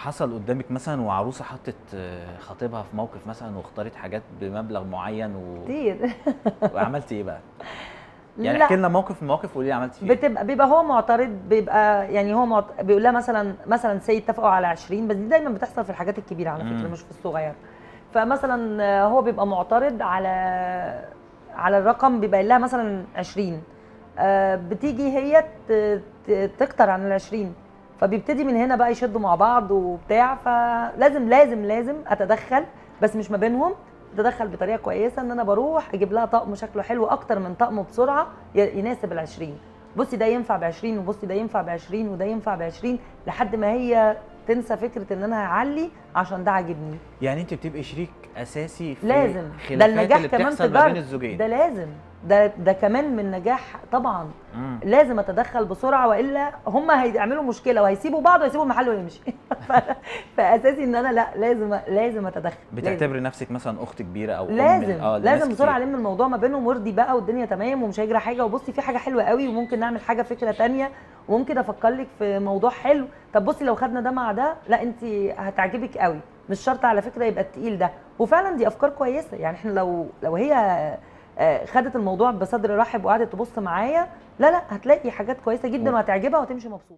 حصل قدامك مثلا وعروسه حطت آه، خطيبها في موقف مثلا واختارت حاجات بمبلغ معين و... كتير وعملتي ايه بقى؟ يعني لا. احكي لنا موقف من المواقف وقولي لي عملتي فيه إيه. بتبقى بيبقى هو معترض بيبقى يعني هو معت... بيقول لها مثلا مثلا سي اتفقوا على 20 بس دي دايما بتحصل في الحاجات الكبيره على فكره مم. مش في الصغير فمثلا آه، هو بيبقى معترض على على الرقم بيبقى قايل لها مثلا 20 آه، بتيجي هي ت- ت- تكتر عن ال 20 فبيبتدي من هنا بقى يشدوا مع بعض وبتاع فلازم لازم لازم اتدخل بس مش ما بينهم اتدخل بطريقه كويسه ان انا بروح اجيب لها طقم شكله حلو اكتر من طقم بسرعه ي- يناسب ال 20 بصي ده ينفع ب 20 وبصي ده ينفع ب 20 وده ينفع ب 20 لحد ما هي تنسى فكره ان انا هعلي عشان ده عاجبني يعني انت بتبقي شريك اساسي في لازم ده خلافات النجاح اللي كمان بتحصل في ما بين جار الزوجين ده لازم ده ده كمان من نجاح طبعا مم. لازم اتدخل بسرعه والا هم هيعملوا مشكله وهيسيبوا بعض وهيسيبوا المحل ويمشي ف- فاساسي ان انا لا لازم لازم اتدخل لازم. بتعتبري نفسك مثلا اخت كبيره او أم لازم اه لناس لازم بسرعه كتير. الم الموضوع ما بينهم وارضي بقى والدنيا تمام ومش هيجرى حاجه وبصي في حاجه حلوه قوي وممكن نعمل حاجه فكره تانية وممكن افكر لك في موضوع حلو طب بصي لو خدنا ده مع ده لا انت هتعجبك قوي مش شرط على فكره يبقى التقيل ده وفعلا دي افكار كويسه يعني احنا لو لو هي آه، خدت الموضوع بصدر رحب وقعدت تبص معايا لا لا هتلاقي حاجات كويسه جدا وهتعجبها وهتمشي مبسوطه